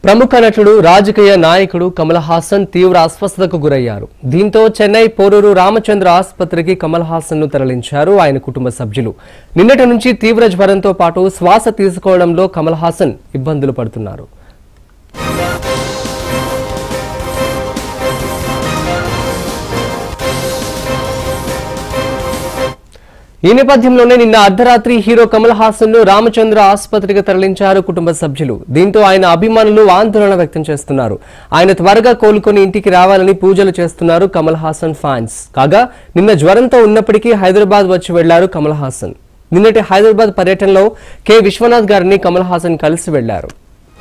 ప్రముఖ నటుడు రాజకీయ నాయకుడు కమల్ హాసన్ తీవ్ర అస్వస్థతకు గురయ్యారు దీంతో చెన్నై పోరూరు రామచంద్ర ఆసుపత్రికి కమల్ హాసన్ ను తరలించారు ఆయన కుటుంబ సభ్యులు నిన్నటి నుంచి తీవ్ర జ్వరంతో పాటు శ్వాస తీసుకోవడంలో కమల్ హాసన్ ఇబ్బందులు పడుతున్నారు ఈ నేపథ్యంలోనే నిన్న అర్ధరాత్రి హీరో కమల్ హాసన్ ను రామచంద్ర ఆసుపత్రికి తరలించారు కుటుంబ సభ్యులు దీంతో ఆయన అభిమానులు ఆందోళన వ్యక్తం చేస్తున్నారు ఆయన త్వరగా కోలుకొని ఇంటికి రావాలని పూజలు చేస్తున్నారు కమల్ హాసన్ ఫ్యాన్స్ కాగా నిన్న జ్వరంతో ఉన్నప్పటికీ హైదరాబాద్ వచ్చి వెళ్లారు కమల్ హాసన్ నిన్నటి హైదరాబాద్ పర్యటనలో కె విశ్వనాథ్ గారిని కమల్ హాసన్ కలిసి వెళ్లారు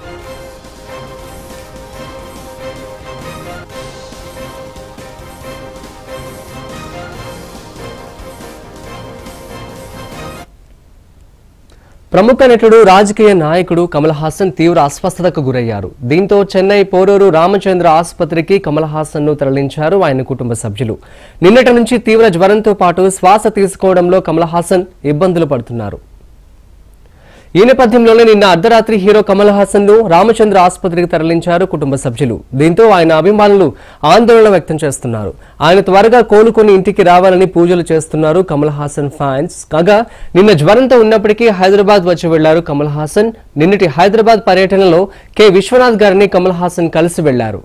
ప్రముఖ నటుడు రాజకీయ నాయకుడు కమల్ హాసన్ తీవ్ర అస్వస్థతకు గురయ్యారు దీంతో చెన్నై పోరూరు రామచంద్ర ఆసుపత్రికి కమల్ హాసన్ ను తరలించారు ఆయన కుటుంబ సభ్యులు నిన్నటి నుంచి తీవ్ర జ్వరంతో పాటు శ్వాస తీసుకోవడంలో కమల్ హాసన్ ఇబ్బందులు పడుతున్నారు ఈ నేపథ్యంలోనే నిన్న అర్ధరాత్రి హీరో కమల్ హాసన్ ను రామచంద్ర ఆసుపత్రికి తరలించారు కుటుంబ సభ్యులు దీంతో ఆయన అభిమానులు ఆందోళన వ్యక్తం చేస్తున్నారు ఆయన త్వరగా కోలుకొని ఇంటికి రావాలని పూజలు చేస్తున్నారు కమల్ హాసన్ ఫ్యాన్స్ కాగా నిన్న జ్వరంతో ఉన్నప్పటికీ హైదరాబాద్ వచ్చి వెళ్లారు కమల్ హాసన్ నిన్నటి హైదరాబాద్ పర్యటనలో కె విశ్వనాథ్ గారిని కమల్ హాసన్ కలిసి వెళ్లారు